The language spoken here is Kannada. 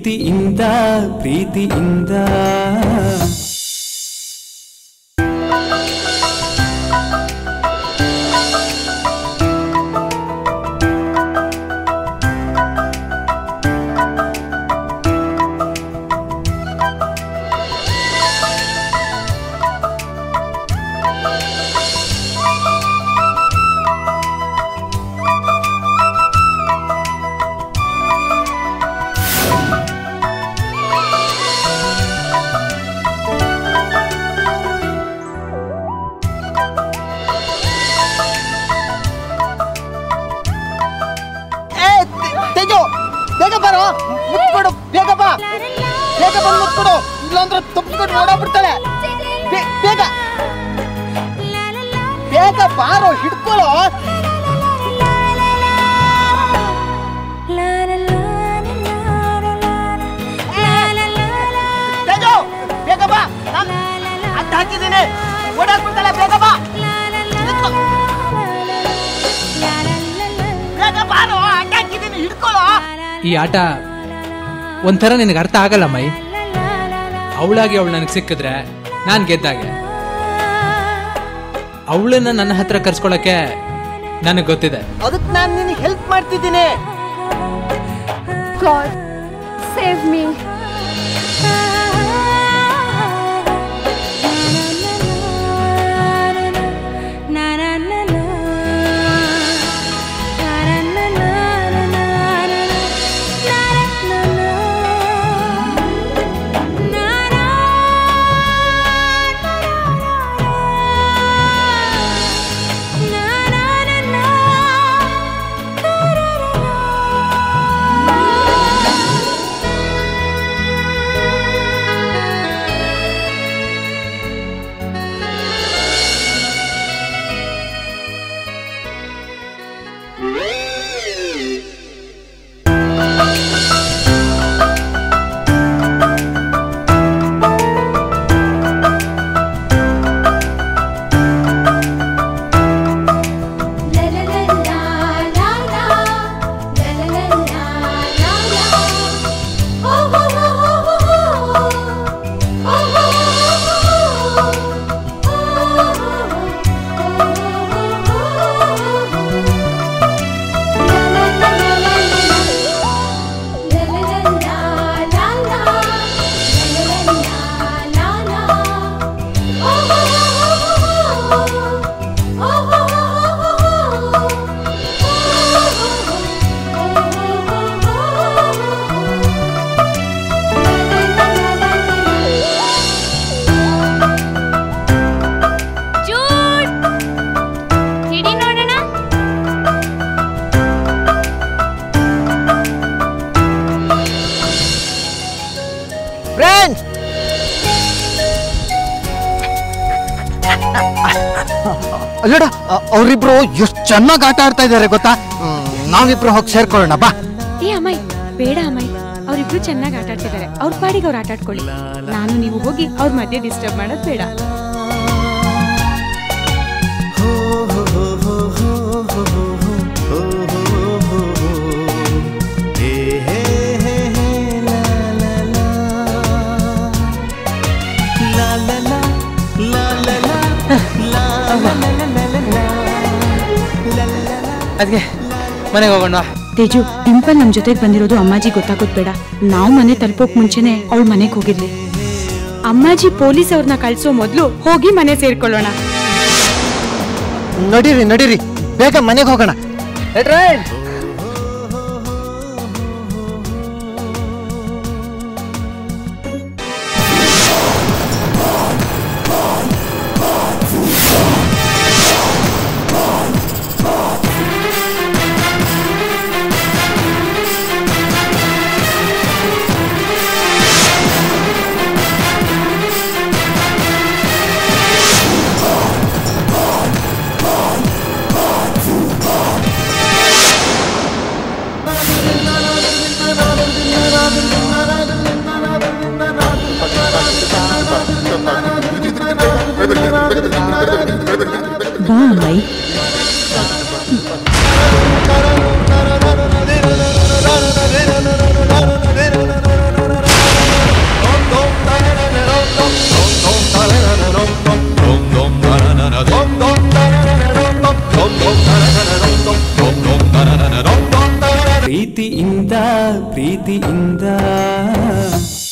ಪ್ರೀತಿಯಿಂದ ಪ್ರೀತಿಯಿಂದ ಏ ತೆ- ತೇಜು ಬೇಗ ಬರೋ ಮುತ್ಕೊಡು ಬೇಗ ಬಾ ಬೇಗ ಬಂದು ಮುತ್ಕೊಡು ಇಲ್ಲಾಂದ್ರೆ ತಪ್ಪಿಸ್ಕೊಂಡು ಓಡಾಡ್ಬಿಡ್ತಾಳೆ ಬೇ- ಬೇಗ ಬೇಗ ಬಾರೋ ಹಿಡ್ಕೊಳ್ಳೋ ತೇಜು ಬೇಗ ಬಾ ನಾನ್ ಅಡ್ಡ ಹಾಕಿದ್ದೀನಿ ಓಡಾಡ್ಬಿಡ್ತಾಳೆ ಬೇಗ ಬಾ ನಿಂತ್ಕೊ. ಬೇಗ ಬಾರೋ ಅಡ್ಡ ಹಾಕಿದ್ದೀನಿ ಹಿಡ್ಕೊಳ್ಳೋ ಈ ಆಟ ಒಂಥರ ನಿನಗೆ ಅರ್ಥ ಆಗಲ್ಲ ಮೈ ಅವಳಾಗಿ ಅವಳು ನನಗೆ ಸಿಕ್ಕಿದ್ರೆ ನಾನು ಗೆದ್ದಾಗೆ ಅವಳನ್ನ ನನ್ನ ಹತ್ರ ಕರ್ಸ್ಕೊಳಕ್ಕೆ ನನಗೆ ಗೊತ್ತಿದೆ ಅದಕ್ಕೆ ನಾನು ನಿನಗೆ ಹೆಲ್ಪ್ ಮಾಡ್ತಿದ್ದೀನಿ God, save me. ಜೂಡ್ ಹಿಡಿ ನೋಡೋಣ ಫ್ರೆಂಡ್ಸ್ ಅಲ್ಲಡ ಅವರಿಬ್ರು ಎಷ್ಟು ಚೆನ್ನಾಗಿ ಆಟ ಆಡ್ತಾ ಇದ್ದಾರೆ ಗೊತ್ತಾ ಹ್ಮ್, ನಾವಿಬ್ರು ಹೋಗಿ ಸೇರ್ಕೊಳ್ಳೋಣ ಬಾ ಏ ಅಮ್ಮಾಯಿ ಬೇಡ ಅಮ್ಮಾಯಿ ಅವರಿಬ್ರು ಚೆನ್ನಾಗಿ ಆಟ ಆಡ್ತಿದ್ದಾರೆ ಅವ್ರ ಪಾಡಿಗೆ ಅವ್ರು ಆಟ ಆಡ್ಕೊಳ್ಳಿ ನಾನು ನೀವು ಹೋಗಿ ಅವ್ರ ಮಧ್ಯೆ ಡಿಸ್ಟರ್ಬ್ ಮಾಡೋದು ಬೇಡ ಅದಕ್ಕೆ ಮನೆಗೆ ಹೋಗೋಣ ತೇಜು ಡಿಂಪಲ್ ನಮ್ ಜೊತೆಗೆ ಬಂದಿರೋದು ಅಮ್ಮಾಜಿ ಗೊತ್ತಾಗೋದ್ ಬೇಡ ನಾವು ಮನೆ ತಲುಪೋಕ್ ಮುಂಚೆನೆ ಅವಳ ಮನೆಗೆ ಹೋಗಿರ್ಲಿ ಅಮ್ಮಾಜಿ ಪೊಲೀಸ್ ಅವ್ರನ್ನ ಕಳ್ಸೋ ಮೊದ್ಲು ಹೋಗಿ ಮನೆ ಸೇರ್ಕೊಳ್ಳೋಣ ನಡೀರಿ ನಡೀರಿ ಬೇಗ ಮನೆಗೆ ಹೋಗೋಣ ಪ್ರೀತಿಯಿಂದ ಪ್ರೀತಿಯಿಂದ